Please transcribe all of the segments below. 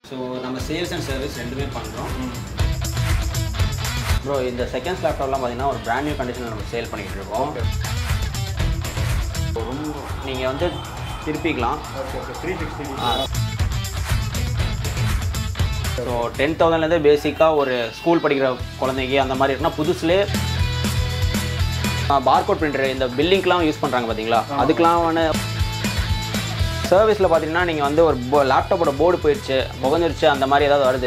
So நம்ம sales and service ரெண்டுமே பண்ணுறோம் ப்ரோ இந்த செகண்ட்ஸ் லேப்டாப்லாம் பார்த்தீங்கன்னா ஒரு பிராண்ட் நியூ கண்டிஷனில் நம்ம சேல் பண்ணிகிட்டு இருக்கோம் ரொம்ப நீங்கள் வந்து திருப்பிக்கலாம் okay okay three sixty so ten தௌசண்ட்லேருந்து பேசிக்காக ஒரு ஸ்கூல் படிக்கிற குழந்தைங்க அந்த மாதிரி இருக்குன்னா புதுசுலே பார்கோட் பிரிண்டர் இந்த பில்லிங்க்கெலாம் யூஸ் பண்ணுறாங்க பார்த்தீங்களா அதுக்கெலாம் சர்வீஸில் பார்த்தீங்கன்னா நீங்கள் வந்து ஒரு போ லேப்டாப்போட போர்டு போயிடுச்சு புகஞ்சிருச்சு அந்த மாதிரி ஏதாவது வருது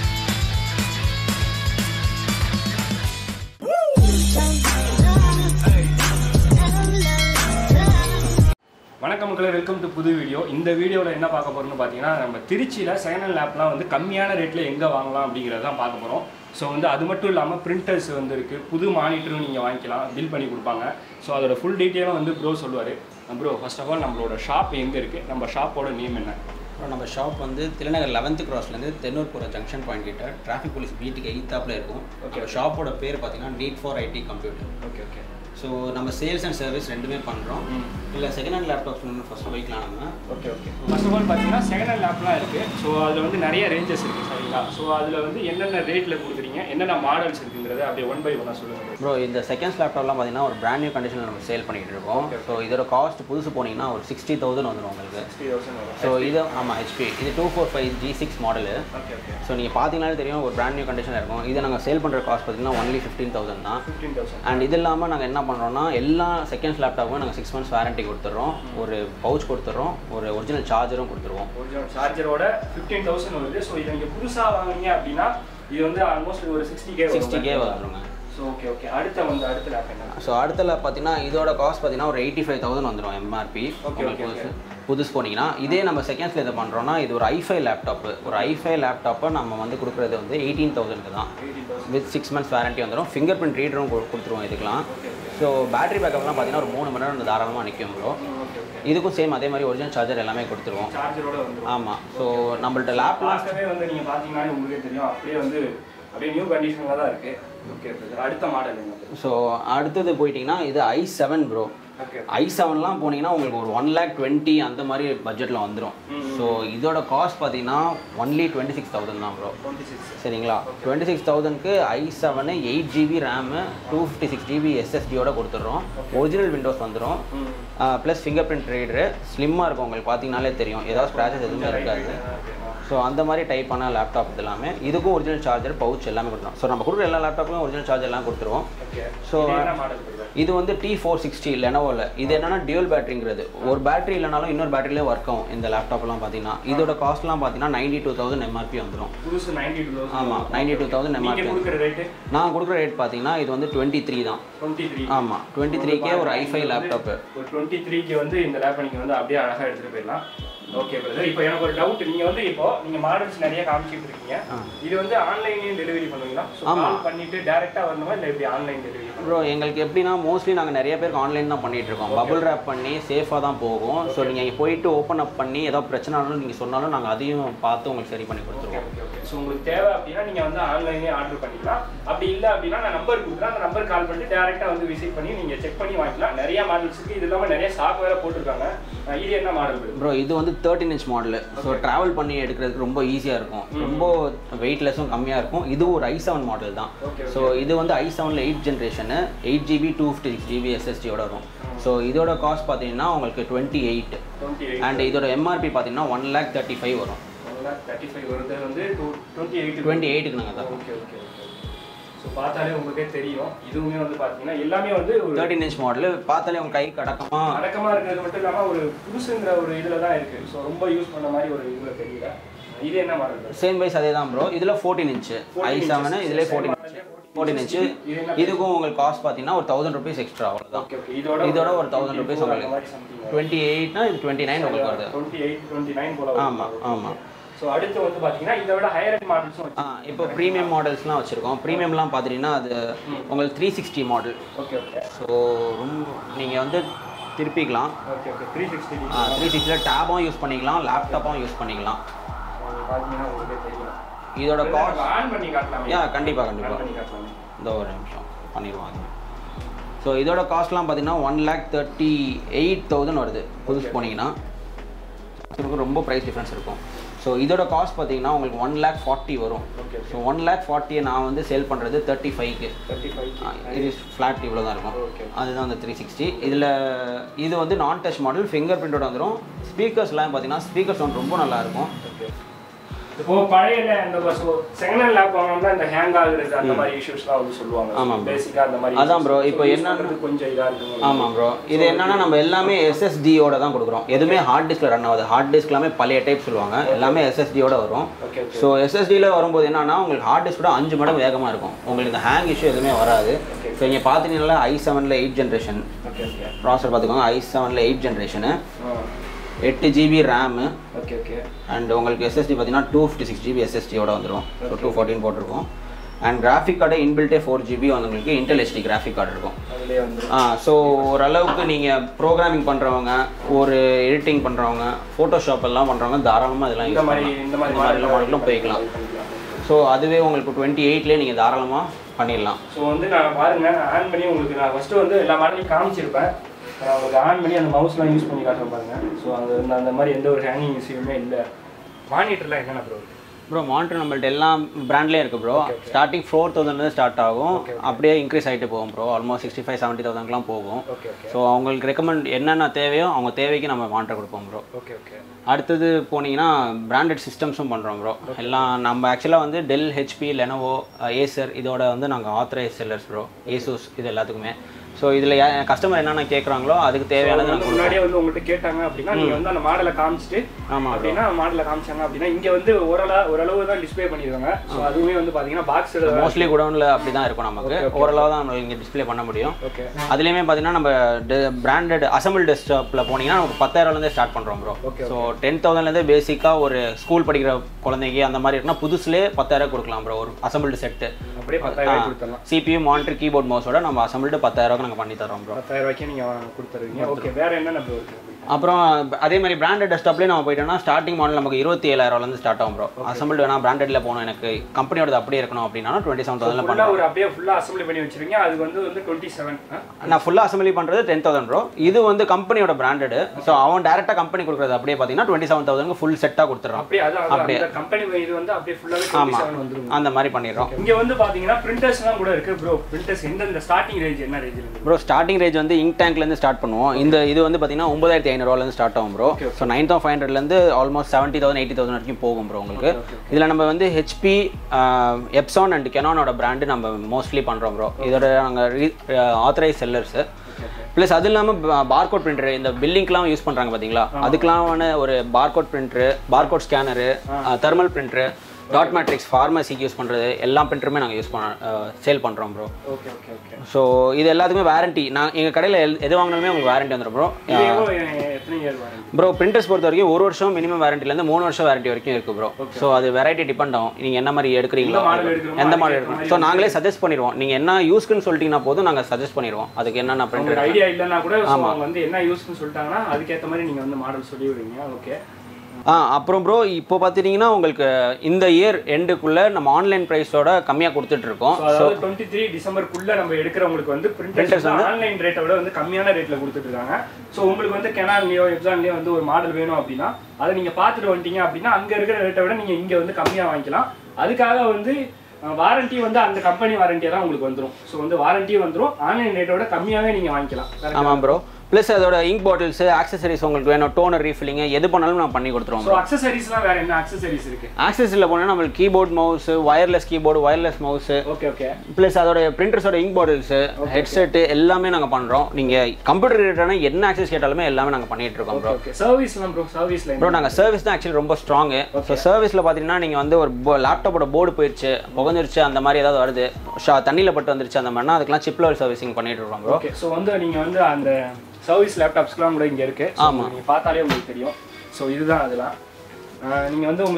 வணக்கம் மக்களே வெல்கம் டு புது வீடியோ இந்த வீடியோவில் என்ன பார்க்க போறோம்னு பார்த்தீங்கன்னா நம்ம திருச்சியில் செகண்ட் ஹேண்ட் லேப்லாம் வந்து கம்மியான ரேட்டில் எங்கே வாங்கலாம் அப்படிங்கிறத தான் பார்க்க போகிறோம் ஸோ வந்து அது மட்டும் இல்லாமல் பிரிண்டர்ஸ் வந்து இருக்குது புது மானிட்டரும் நீங்கள் வாங்கிக்கலாம் பில் பண்ணி கொடுப்பாங்க ஸோ அதோட ஃபுல் டீட்டெயிலும் வந்து ப்ரோ சொல்லுவார் ப்ரோ ஃபர்ஸ்ட் ஆஃப் ஆல் நம்மளோட ஷாப் எங்கே இருக்குது நம்ம ஷாப்போட நேம் என்ன அப்புறம் நம்ம ஷாப் வந்து திருநகர் லெவன்த்து கிராஸ்லேருந்து தென்னூர் போகிற ஜங்ஷன் பாயிண்ட் கிட்ட டிராஃபிக் போலீஸ் வீட்டுக்கு எயித்தாப்பில் இருக்கும் Okay. ஓகே ஷாப்போட பேர் பார்த்தீங்கன்னா need for IT computer okay okay so நம்ம சேல்ஸ் அண்ட் சர்வீஸ் ரெண்டுமே பண்ணுறோம் ம். இல்லை செகண்ட் ஹேண்ட் லேப்டாப்ஸ் ஒன்று ஃபஸ்ட்டு போய்க்கலாம் நம்ம okay okay first of all பார்த்தீங்கன்னா செகண்ட் ஹேண்ட் லேப்லாம் இருக்குது ஸோ அதில் வந்து நிறைய ரேஞ்சஸ் இருக்குது சரிங்களா ஸோ அதில் வந்து என்னென்ன ரேட்டில் கொடுக்குறீங்க என்னென்ன மாடல்ஸ் இருக்குங்கிறத அப்படியே ஒன் பை ஒன்னாக சொல்லுங்கள் ப்ரோ இந்த செகண்ட்ஸ் லேப்டாப்லாம் பார்த்தீங்கன்னா ஒரு பிராண்ட் நியூ கண்டிஷனில் நம்ம சேல் பண்ணிகிட்டு இருக்கோம் ஸோ இதோட காஸ்ட் புதுசு போனீங்கன்னா ஒரு சிக்ஸ்டி தௌசண்ட் வந்துடும் உங்களுக்கு சிக்ஸ்டி தௌசண்ட் வரும் ஸோ இது ஆமாம் ஹெச்பி இது two four five G six model okay okay so நீங்கள் பார்த்தீங்கன்னாலே தெரியும் ஒரு பிராண்ட் நியூ கண்டிஷனில் இருக்கும் இதை நாங்கள் சேல் பண்ணுற காஸ்ட் பார்த்தீங்கன்னா ஒன்லி ஃபிஃப்டீன் தௌசண்ட் தான் ஃபிஃப்டீன் தௌசண்ட் அண்ட் இது இல்லாமல் நாங்கள் என்ன பண்ணுறோம்னா எல்லா செகண்ட்ஸ் லேப்டாப்பும் நாங்கள் சிக்ஸ் மந்த்ஸ் வாரண்டி கொடுத்துட்றோம் ஒரு பவுச் கொடுத்துட்றோம் ஒரு ஒரிஜினல் சார்ஜரும் கொடுத்துருவோம் ஒரிஜினல் சார்ஜரோட ஃபிஃப்டீன் தௌசண்ட் வருது ஸோ இதை நீங்கள் புதுசாக வாங்குனீங்க அப்படின்னா இது வந்து ஆல்மோஸ்ட் ஒரு சிக்ஸ்டி கே சிக்ஸ்டி கே வந்துருங்க ஸோ ஓகே ஓகே அடுத்த வந்து அடுத்த லேப் என்ன ஸோ அடுத்தல பார்த்தீங்கன்னா இதோட காஸ்ட் பார்த்தீங்கன்னா ஒரு எயிட்டி ஃபைவ் தௌசண்ட் வந்துடும் எம்ஆர்பி Okay, உங்களுக்கு okay, புதுசு புதுசு போனீங்கன்னா இதே நம்ம செகண்ட்ஸில் இதை பண்ணுறோன்னா இது ஒரு ஐஃபை லேப்டாப்பு ஒரு ஐஃபை லேப்டாப்பை நம்ம வந்து கொடுக்குறது வந்து எயிட்டீன் தௌசண்ட்க்கு தான் eighteen thousand with six months warranty வந்துடும் ஃபிங்கர் பிரிண்ட் ரீடரும் கொடுத்துருவோம் இதுக்கெலாம் ஸோ பேட்டரி பேக்கப்லாம் பார்த்தீங்கன்னா ஒரு மூணு மணி நேரம் தாராளமாக நிற்கும் ப்ரோ ஓகே ஓகே இதுக்கும் சேம் அதே மாதிரி ஒரிஜினல் சார்ஜர் எல்லாமே கொடுத்துருவோம் சார்ஜரோட வந்துடும் ஆமாம் ஸோ நம்மள்ட்ட லேப்லாம் பார்க்கவே வந்து நீங்கள் பார்த்தீங்கன்னா உங்களுக்கே தெரியும் அப்படியே வந்து அப்படியே நியூ கண்டிஷனில் தான் இருக்குது ஓகே அடுத்த மாடல் என்ன ஸோ அடுத்தது போயிட்டிங்கன்னா இது I seven bro okay I செவன்லாம் போனீங்கன்னா உங்களுக்கு ஒரு ஒன் லேக் டுவெண்ட்டி அந்த மாதிரி பட்ஜெட்டில் வந்துடும் ஸோ இதோட காஸ்ட் பார்த்தீங்கன்னா ஒன்லி டுவெண்ட்டி சிக்ஸ் தௌசண்ட் தான் ப்ரோ டுவெண்ட்டி சிக்ஸ் சரிங்களா டுவெண்ட்டி சிக்ஸ் தௌசண்ட்க்கு I seven eight GB RAM two fifty six GB எஸ்எஸ்டியோட கொடுத்துட்றோம் ஒரிஜினல் விண்டோஸ் வந்துடும் ம் ப்ளஸ் ஃபிங்கர் பிரிண்ட் ரீடரு ஸ்லிம்மாக இருக்கும் உங்களுக்கு பார்த்தீங்கனாலே தெரியும் ஏதாவது ஸ்க்ராச்சஸ் எதுவுமே இருக்காது ஸோ அந்த மாதிரி டைப்பான லேப்டாப் இது எல்லாமே இதுக்கும் ஒரிஜினல் சார்ஜர் பவுச் எல்லாமே கொடுத்துரும் ஸோ நம்ம கொடுக்குற எல்லா லேப்டாப்லையும் ஒரிஜினல் சார்ஜர் எல்லாம் கொடுத்துருவோம் ஓகே ஸோ என்ன மாடல் வருது இது வந்து டி ஃபோர் சிக்ஸ்டி லெனோவில் இது என்னன்னா டியூல் பேட்டரிங்கிறது ஒரு பேட்டரி இல்லைனாலும் இன்னொரு பேட்டரியிலே ஒர்க் ஆகும் இந்த லேப்டாப்லாம் பார்த்தீங்கன்னா இதோட காஸ்ட்லாம் பார்த்தீங்கன்னா நைன்டி டூ தௌசண்ட் எம்ஆர்பி வந்துடும் புதுசு நைன்டி டூ தௌசண்ட் ஆமாம் நைன்டி டூ தௌசண்ட் நீங்கள் எம்ஆர்பி கொடுக்குற ரேட்டு நான் கொடுக்குற ரேட் பார்த்தீங்கன்னா இது வந்து டுவெண்ட்டி த்ரீ தான் டுவெண்ட்டி த்ரீ ஆமாம் டுவெண்ட்டி த்ரீக்கே ஒரு ஐஃபை லேப்டாப்பு ஒரு டுவெண்ட்டி த்ரீக்கு வந்து இந்த லேப்பை நீங்கள் வந்து அப்படியே அழகாக எடுத்துகிட்டு போயிடலாம் ஓகே பிரதர் இப்போ எனக்கு ஒரு டவுட் நீங்கள் வந்து இப்போ நீங்கள் மாடல்ஸ் நிறைய காமிச்சிட்டு இருக்கீங்க இது வந்து ஆன்லைன்லேயும் டெலிவரி பண்ணுவீங்களா ஸோ கால் பண்ணிட்டு டேரெக்டாக வரணுமா இல்லை எப்படி ஆன்லைன் டெலிவரி ப்ரோ எங்களுக்கு எப்படின்னா மோஸ்ட்லி நாங்கள் நிறைய பேருக்கு ஆன்லைன் தான் பண்ணிட்டு இருக்கோம் பபுள் ரேப் பண்ணி சேஃபாக தான் போகும் ஸோ நீங்கள் போயிட்டு ஓப்பன் அப் பண்ணி ஏதாவது பிரச்சனைனாலும் நீங்கள் சொன்னாலும் நாங்கள் அதையும் பார்த்து உங்களுக்கு சரி பண்ணி கொடுத்துருவோம் ஓகே ஓகே ஸோ உங்களுக்கு தேவை அப்படின்னா நீங்கள் வந்து ஆன்லைன்லேயே ஆர்டர் பண்ணிக்கலாம் அப்படி இல்லை அப்படின்னா நான் நம்பர் கொடுக்குறேன் அந்த நம்பர் கால் பண்ணிட்டு டேரெக்டாக வந்து விசிட் பண்ணி நீங்கள் செக் பண்ணி வாங்கிக்கலாம் நிறைய மாடல்ஸ் இருக்குது இது இல்லாமல் நிறைய ஸ்டாக் வேறு போட்டிருக்காங்க அஹ் இது என்ன மாடல் வருது ப்ரோ இது வந்து thirteen inch model so travel பண்ணி எடுக்கிறதுக்கு ரொம்ப ஈஸியாக இருக்கும் ரொம்ப வெயிட்லெஸ்ஸும் கம்மியாக இருக்கும் இது ஒரு ஐ செவன் மாடல் தான் ஓகே ஸோ இது வந்து ஐ செவனில் eight generation eight GB two fifty six GB எஸ்எஸ்டியோட வரும் ஸோ இதோட காஸ்ட் பார்த்தீங்கன்னா உங்களுக்கு twenty eight twenty eight and இதோட எம்ஆர்பி பார்த்தீங்கன்னா ஒன் லேக் தேர்ட்டி ஃபைவ் வரும் தேர்ட்டி ஃபைவ் வருது வந்து டுவெண்ட்டி எயிட் டுவெண்ட்டி எயிட்டுக்கு நாங்கள் தரோம் ஓகே ஓகே ஓகே ஸோ பார்த்தாலே உங்களுக்கே தெரியும் இதுவுமே வந்து பார்த்தீங்கன்னா எல்லாமே வந்து ஒரு தேர்ட்டின் இன்ச் மாடலு பார்த்தாலே உங்கள் கை கடக்கமாக அடக்கமாக இருக்கிறது மட்டும் இல்லாமல் ஒரு புதுசுங்கிற ஒரு இதில் தான் இருக்குது ஸோ ரொம்ப யூஸ் பண்ண மாதிரி ஒரு இதில் தெரியல இது என்ன மாடல் சேம் வைஸ் அதே தான் ப்ரோ இதில் ஃபோர்டீன் இன்ச்சு ஐ செவனு இதில் ஃபோர்டீன் இன்ச்சு ஃபோர்டீன் இன்ச்சு இது என்ன இதுக்கும் உங்களுக்கு காஸ்ட் பார்த்தீங்கன்னா ஒரு தௌசண்ட் ருபீஸ் எக்ஸ்ட்ரா அவ்வளோதான் ஓகே ஓகே இதோட இதோட ஒரு தௌசண்ட் ருபீஸ் உங்களுக்கு டுவெண்ட்டி எயிட்னா இது டுவெண்ட்டி நைன் உங்களுக்கு வருது டுவெண்ட்டி எயிட் டுவெண்ட்டி நைன் போல ஆமாம் ஆமாம் ஸோ அடுத்து வந்து பார்த்தீங்கன்னா இதை விட ஹையர் end மாடல்ஸும் ஆ இப்போ ப்ரீமியம் மாடல்ஸ்லாம் வச்சுருக்கோம் ப்ரீமியம்லாம் பார்த்துட்டிங்கன்னா அது உங்களுக்கு three sixty model okay okay so ரொம்ப நீங்கள் வந்து திருப்பிக்கலாம் okay okay three sixty three சிக்ஸ்டியில் டேபும் யூஸ் பண்ணிக்கலாம் லேப்டாப்பும் யூஸ் பண்ணிக்கலாம் பார்த்தீங்கன்னா உங்களுக்கே தெரியும் இதோட காஸ்ட் ஆன் பண்ணி காட்டலாமே யா கண்டிப்பாக ஆன் கண்டிப்பாக பண்ணி காட்டலாமே இந்த ஒரு நிமிஷம் பண்ணிடுவாங்க ஸோ இதோட காஸ்ட்லாம் பார்த்தீங்கன்னா one lakh thirty eight thousand வருது புதுசு போனீங்கன்னா இதுக்கு ரொம்ப ப்ரைஸ் டிஃப்ரென்ஸ் இருக்கும் ஸோ ஸோ இதோட காஸ்ட் பார்த்தீங்கன்னா உங்களுக்கு ஒன் லேக் ஃபார்ட்டி வரும் ஓகே ஸோ ஒன் லேக் ஃபார்ட்டியை நான் வந்து சேல் பண்ணுறது தேர்ட்டி ஃபைவ்க்கு தேர்ட்டி ஃபைவ் இது ஃப்ளாட் இவ்வளோ தான் இருக்கும் ஓகே அதுதான் அந்த த்ரீ சிக்ஸ்டி இதில் இது வந்து நான் டச் மாடல் ஃபிங்கர் பிரிண்டோட வந்துடும் ஸ்பீக்கர்ஸ்லாம் பார்த்தீங்கன்னா ஸ்பீக்கர் சவுண்ட் ரொம்ப நல்லா இருக்கும் ஓகே இப்போ பழைய அந்த செகண்ட் ஹேண்ட் லேப் வாங்கினோம்னா இந்த ஹேங் ஆகுறது அந்த மாதிரி இஷ்யூஸ்லாம் வந்து சொல்லுவாங்க ஆமாம் bro. பேசிக்காக அந்த மாதிரி அதான் bro, issues. இப்போ So, use என்னன்னா- பண்றது கொஞ்சம் இதாக இருக்கும் ஆமாம் ப்ரோ இது என்னன்னா நம்ம எல்லாமே எஸ்எஸ்டியோட தான் கொடுக்குறோம் எதுவுமே ஹார்ட் டிஸ்கில் ரன் ஆகுது ஹார்ட் டிஸ்க் எல்லாமே பழைய டைப் சொல்லுவாங்க எல்லாமே எஸ்எஸ்டியோட வரும் ஓகே ஓகே ஸோ எஸ்எஸ்டியில் வரும்போது என்னன்னா உங்களுக்கு ஹார்ட் டிஸ்க் கூட அஞ்சு மடங்கு வேகமாக இருக்கும் உங்களுக்கு இந்த ஹேங் இஷ்யூ எதுவுமே வராது Okay. ஸோ இங்கே பார்த்தீங்கன்னா ஐ செவனில் எயிட் ஜென்ரேஷன் ஓகே ஓகே ப்ராசர் பார்த்துக்கோங்க ஐ செவனில் எயிட் ஜென்ரேஷனு எட்டு GB RAM okay okay and உங்களுக்கு எஸ்எஸ்டி பார்த்தீங்கன்னா டூ ஃபிஃப்டி சிக்ஸ் ஜிபி எஸ்எஸ்டியோட வந்துடும் ஸோ டூ ஃபோர்டீன் போட்டிருக்கோம் அண்ட் கிராஃபிக் கார்டு இன்பில்ட்டே ஃபோர் ஜிபி வந்து உங்களுக்கு இன்டெல் ஹெச்டி கிராஃபிக் கார்டு இருக்கும் அதுலேயே வந்து ஸோ ஓரளவுக்கு நீங்கள் ப்ரோக்ராமிங் பண்ணுறவங்க ஒரு எடிட்டிங் பண்ணுறவங்க ஃபோட்டோஷாப் எல்லாம் பண்ணுறவங்க தாராளமாக இதெல்லாம் இந்த யூஸ் மாதிரி பண்ணலாம் இந்த மாதிரி இந்த மாதிரிலாம் மாடலும் போய்க்கலாம் ஸோ அதுவே உங்களுக்கு டுவெண்ட்டி எயிட்லேயே நீங்கள் தாராளமாக பண்ணிடலாம் ஸோ வந்து நான் பாருங்க நான் ஆன் பண்ணி உங்களுக்கு நான் ஃபஸ்ட்டு வந்து எல்லா மாடலையும் காமிச்சிருப்பேன் நான் உங்களுக்கு ஆன் பண்ணி அந்த மவுஸ்லாம் யூஸ் பண்ணி காட்டுறேன் பாருங்க ஸோ அந்த அந்த- அந்த மாதிரி எந்த ஒரு ஹேங்கிங் இஷ்யூமே இல்லை மானிட்டர்லாம் என்னென்ன ப்ரோ ப்ரோ மானிட்டர் நம்மள்ட்ட எல்லா பிராண்ட்லேயும் இருக்குது ப்ரோ ஸ்டார்டிங் ஃபோர் தௌசண்ட்லேருந்து ஸ்டார்ட் ஆகும் அப்படியே இன்க்ரீஸ் ஆகிட்டு போகும் bro almost sixty five seventy தௌசண்ட்லாம் போகும் ஓகே ஓகே ஸோ அவங்களுக்கு ரெக்கமெண்ட் என்னென்ன தேவையோ அவங்க தேவைக்கு நம்ம மானிட்டர் கொடுப்போம் ப்ரோ ஓகே ஓகே அடுத்தது போனீங்கன்னா பிராண்டட் சிஸ்டம்ஸும் பண்ணுறோம் ப்ரோ எல்லாம் நம்ம ஆக்சுவலாக வந்து டெல் ஹெச்பி லெனோவோ ஏசர் இதோட வந்து நாங்கள் ஆத்தரைஸ் செல்லர்ஸ் ப்ரோ ஏசூஸ் இது எல்லாத்துக்குமே ஸோ இதில் கஸ்டமர் என்னென்ன கேட்குறாங்களோ அதுக்கு தேவையானது நாங்கள் முன்னாடியே வந்து உங்கள்கிட்ட கேட்டாங்க அப்படின்னா நீங்க வந்து அந்த மாடலை காமிச்சிட்டு ஆமாம் அப்படின்னா மாடலை காமிச்சாங்க அப்படின்னா இங்க வந்து ஓரளவு ஓரளவு தான் டிஸ்ப்ளே பண்ணிருக்காங்க ஸோ அதுவுமே வந்து பாத்தீங்கன்னா பாக்ஸ் மோஸ்ட்லி குடோனில் அப்படி தான் இருக்கும் நமக்கு ஓரளவு தான் நம்ம இங்கே டிஸ்ப்ளே பண்ண முடியும் ஓகே அதுலேயுமே பார்த்தீங்கன்னா நம்ம பிராண்டட் அசம்பிள் டெஸ்க்டாப்பில் போனீங்கன்னா நமக்கு பத்தாயிரம்லேருந்தே ஸ்டார்ட் பண்ணுறோம் ப்ரோ Okay, ஸோ டென் தௌசண்ட்லேருந்தே பேசிக்காக ஒரு ஸ்கூல் படிக்கிற குழந்தைக்கு அந்த மாதிரி இருக்குன்னா புதுசுலேயே பத்தாயிரம் கொடுக்கலாம் ப்ரோ ஒரு அசம்பிள்டு செட்டு அப்படியே பத்தாயிரம் கொடுத்துடலாம் சிபியூ மானிட்டர் கீபோர்ட் மவுஸோட நம்ம அசம்பிள்டு பத்தாயிரம் நாங்கள் பண்ணி தரோம் ப்ரோ பத்தாயிரம் ரூபாய்க்கு நீங்க கொடுத்துருவீங்க ஓகே வேற என்னென்ன ப்ரோ இருக்கு அப்புறம் அதே மாதிரி பிராண்டட் டெஸ்க்டாப்லேயே நம்ம போயிட்டோம்னா ஸ்டார்டிங் மாடல் நமக்கு இருபத்தி ஏழாயிரம்லேருந்து ஸ்டார்ட் ஆகும் ப்ரோ அசம்பிள் வேணா பிராண்டட்ல போகணும் எனக்கு கம்பெனியோட அப்படியே இருக்கணும் அப்படின்னா டுவெண்ட்டி செவன் தௌசண்ட்ல ஃபுல்லா ஒரு அப்படியே ஃபுல்லா அசம்பிளி பண்ணி வச்சிருக்கீங்க அது வந்து வந்து டுவெண்ட்டி செவன் நான் ஃபுல்லாக அசம்பிளி பண்ணுறது டென் தௌசண்ட் ப்ரோ இது வந்து கம்பெனியோட பிராண்டடு ஸோ அவன் டேரெக்டாக கம்பெனி கொடுக்குறது அப்படியே பார்த்தீங்கன்னா டுவெண்ட்டி செவன் தௌசண்ட் ஃபுல் செட்டாக கொடுத்துட்றான் அப்படியே அதான் அதான் அந்த கம்பெனி இது வந்து அப்படியே ஃபுல்லாவே டுவெண்ட்டி செவன் வந்துரும் அந்த மாதிரி பண்ணிடுறோம் இங்க வந்து பாத்தீங்கன்னா பிரிண்டர்ஸ்லாம் கூட இருக்கு ப்ரோ பிரிண்டர்ஸ் எந்தெந்த ஸ்டார்டிங் ரேஞ்ச் என்ன ரேஞ்சில் இருக்கு ப்ரோ ஸ்டார்டிங் ரேஞ்ச் வந்து இங்க் டேங்க்லேருந்து ஸ்டார்ட் பண்ணுவோம் இந்த இது வந்து பார்த்தீங்கன்னா ஒன்பதாயிரத்தி ஐநூறுவாலேருந்து ஸ்டார்ட் ஆகும் bro so nine thousand five ஹண்ட்ரட்லேருந்து almost seventy thousand eighty thousand வரைக்கும் போகும் ப்ரோ உங்களுக்கு இதில் நம்ம வந்து ஹெச்பி எப்சான் அண்ட் கெனானோட பிராண்டு நம்ம மோஸ்ட்லி பண்ணுறோம் ப்ரோ இதோட நாங்கள் ஆத்தரைஸ் செல்லர்ஸு ப்ளஸ் அது இல்லாமல் பார்கோட் பிரிண்டர் இந்த பில்லிங்க்கெலாம் யூஸ் பண்ணுறாங்க பார்த்தீங்களா அதுக்கெலாமான ஒரு barcode printer barcode scanner thermal printer dot matrix ஃபார்மசிக்கு யூஸ் பண்ணுறது எல்லா பிரிண்டருமே நாங்கள் யூஸ் பண்ண சேல் பண்ணுறோம் bro okay okay okay so இது எல்லாத்துக்குமே வாரண்டி நான் எங்கள் கடையில் எது வாங்கினாலுமே உங்களுக்கு வாரண்டி வந்துடும் ப்ரோ இது எவ்வளோ எத்தனை இயர் வாரண்டி ப்ரோ பிரிண்டர்ஸ் பொறுத்த வரைக்கும் ஒரு வருஷம் மினிமம் வாரண்டிலேருந்து மூணு வருஷம் வாரண்டி வரைக்கும் இருக்குது ப்ரோ ஸோ அது வெரைட்டி டிபெண்ட் ஆகும் நீங்கள் என்ன மாதிரி எடுக்கிறீங்களோ எந்த model எடுக்கிறோமோ எந்த அதுக்கு மாதிரி ஏத்த எடுக்கணும் ஸோ நாங்களே சஜஸ்ட் பண்ணிடுவோம் நீங்கள் என்ன யூஸ்க்குன்னு சொல்லிட்டீங்கன்னா போதும் நாங்கள் சஜஸ்ட் பண்ணிடுவோம் அதுக்கு என்னென்ன உங்களுக்கு பிரிண்டர் ஐடியா இல்லைன்னா கூட so அவங்க வந்து என்ன யூஸ்னு சொல்லிட்டாங்கன்னா அதுக்கேற்ற மாதிரி நீங்க வந்து மாடல் சொல்லி விடுவீங்க ஓகே ஆ அப்புறம் ப்ரோ இப்போ பார்த்துட்டிங்கன்னா உங்களுக்கு இந்த இயர் எண்டுக்குள்ளே நம்ம ஆன்லைன் ப்ரைஸோட கம்மியாக கொடுத்துட்ருக்கோம் ஸோ அதாவது டுவெண்ட்டி த்ரீ டிசம்பருக்குள்ள நம்ம எடுக்கிறவங்களுக்கு வந்து பிரிண்டர்ஸ் ஆன்லைன் ரேட்டை விட வந்து கம்மியான ரேட்ல கொடுத்துட்டு இருக்காங்க ஸோ உங்களுக்கு வந்து கெனான்லயோ எப்சான்லயோ வந்து ஒரு மாடல் வேணும் அப்படின்னா அதை நீங்க பார்த்துட்டு வந்துட்டீங்க அப்படின்னா அங்க இருக்கிற ரேட்டை விட நீங்க இங்க வந்து கம்மியா வாங்கிக்கலாம் அதுக்காக வந்து வாரண்டி வந்து அந்த கம்பெனி வாரண்டியாக தான் உங்களுக்கு வந்துரும் ஸோ வந்து வாரண்டியும் வந்துரும் ஆன்லைன் ரேட்டோட கம்மியாவே நீங்க வாங்கிக்கலாம் Correct ஆ? ஆமாம் ப்ரோ ப்ளஸ் அதோட இங்க் பாட்டில்ஸ் ஆக்சசரிஸ் உங்களுக்கு வேணும் டோனர் ரீஃபில்லிங் எது பண்ணாலும் நான் பண்ணி கொடுத்துருவோம் ஸோ அக்சசரிஸ்லாம் வேற என்ன அக்சசரிஸ் இருக்கு ஆக்சஸில் போனால் நம்மளுக்கு keyboard mouse wireless keyboard wireless mouse okay okay plus அதோட பிரிண்டர்ஸோட இங்க் பாட்டில்ஸு ஹெட்செட்டு எல்லாமே நாங்கள் பண்ணுறோம் நீங்கள் கம்ப்யூட்டர் ரிலேட்டடான என்ன ஆக்சஸ் கேட்டாலுமே எல்லாமே நாங்கள் பண்ணிட்டு இருக்கோம் ப்ரோ ஓகே சர்வீஸ்லாம் ப்ரோ சர்வீஸ்ல ப்ரோ நாங்கள் சர்வீஸ் தான் ஆக்சுவலி ரொம்ப ஸ்ட்ராங்கு ஸோ சர்வீஸில் பார்த்தீங்கன்னா நீங்கள் வந்து ஒரு லேப்டாப்போட போர்டு போயிடுச்சு புகஞ்சிருச்சு அந்த மாதிரி ஏதாவது வருது ஷா தண்ணியில் பட்டு வந்துருச்சு அந்த மாதிரினா அதுக்கெல்லாம் சிப் லெவல் சர்வீசிங் பண்ணிட்டு இருக்கோம் ப்ரோ ஓகே ஸோ வந்து நீங்கள் வந்து அந்த சர்வீஸ் லேப்டாப்ஸ்க்குலாம் கூட இங்கே இருக்குது ஆமாம் நீங்கள் பார்த்தாலே உங்களுக்கு தெரியும் ஸோ இதுதான் அதெல்லாம் நீங்கள் வந்து உங்களுக்கு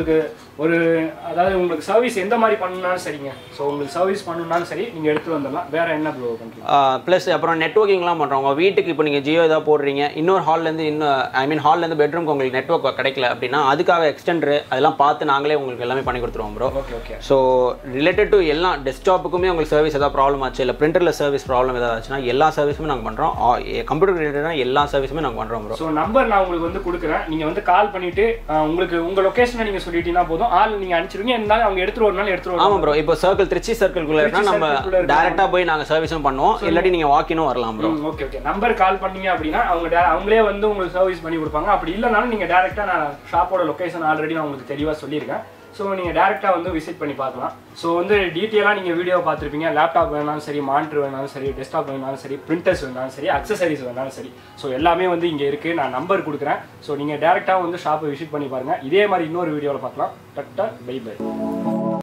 ஒரு அதாவது உங்களுக்கு சர்வீஸ் எந்த மாதிரி பண்ணணும்னாலும் சரிங்க ஸோ உங்களுக்கு சர்வீஸ் பண்ணணும்னாலும் சரி நீங்கள் எடுத்து வந்துடலாம் வேற என்ன ப்ரோ பண்ணுறீங்க ப்ளஸ் அப்புறம் நெட்ஒர்க்கிங்லாம் பண்ணுறோம் உங்கள் வீட்டுக்கு இப்போ நீங்கள் ஜியோ ஏதாவது போடுறீங்க இன்னொரு ஹால்லேருந்து இன்னும் ஐ மீன் ஹால்லேருந்து பெட்ரூம்க்கு உங்களுக்கு நெட்ஒர்க் கிடைக்கல அப்படின்னா அதுக்காக எக்ஸ்டெண்டர் அதெல்லாம் பார்த்து நாங்களே உங்களுக்கு எல்லாமே பண்ணி கொடுத்துருவோம் bro okay okay so related to எல்லா டெஸ்க்டாப்புக்குமே உங்களுக்கு சர்வீஸ் ஏதாவது ப்ராப்ளம் ஆச்சு இல்லை பிரிண்டரில் சர்வீஸ் ப்ராப்ளம் ஏதாவது ஆச்சுன்னா எல்லா சர்வீஸுமே நாங்கள் பண்ணுறோம் கம்ப்யூட்டர் ரிலேட்டடான எல்லா சர்வீஸுமே நாங்கள் பண்ணுறோம் ப்ரோ ஸோ நம்பர் நான் உங்களுக்கு வந்து கொடுக்குறேன் நீங்கள் வந்து கால் பண்ணிட்டு அஹ், உங்களுக்கு உங்கள் லொக்கேஷனை நீங்கள் சொல்லிட்டீங்கன்னா போதும் ஆள் நீங்கள் அனுப்பிச்சிருங்க இருந்தாலும் அவங்க எடுத்துட்டு வரனாலும் எடுத்துட்டு வரணும் ஆமாம் ப்ரோ இப்போ சர்க்கிள் திருச்சி சர்க்கிள்குள்ளே இருந்தால் நம்ம circle-குள்ள இருந்தா டேரெக்டாக போய் நாங்கள் சர்வீஸும் பண்ணுவோம் இல்லாட்டி நீங்கள் வாக்கினும் வரலாம் bro okay okay number call பண்ணீங்க அப்படின்னா அவங்க டே- அவங்களே வந்து உங்களுக்கு சர்வீஸ் பண்ணி கொடுப்பாங்க அப்படி இல்லைனாலும் நீங்கள் டேரெக்டாக நான் ஷாப்போட லொக்கேஷன் ஆல்ரெடி நான் உங்களுக்கு தெளிவாக சொல்லியிருக்கேன் ஸோ நீங்கள் டேரெக்டாக வந்து விசிட் பண்ணி பார்க்கலாம் ஸோ வந்து டீட்டெயிலாக நீங்கள் வீடியோ பார்த்துருப்பீங்க லேப்டாப் வேணாலும் சரி மானிட்டர் வேணாலும் சரி டெஸ்க்டாப் வேணாலும் சரி பிரிண்டர்ஸ் வேணாலும் சரி அக்சசரிஸ் வேணாலும் சரி ஸோ எல்லாமே வந்து இங்கே இருக்குது நான் நம்பர் கொடுக்குறேன் ஸோ நீங்கள் டேரெக்டாக வந்து ஷாப்பை விசிட் பண்ணி பாருங்கள் இதே மாதிரி இன்னொரு வீடியோவில் பார்க்கலாம் டட்டா பை பை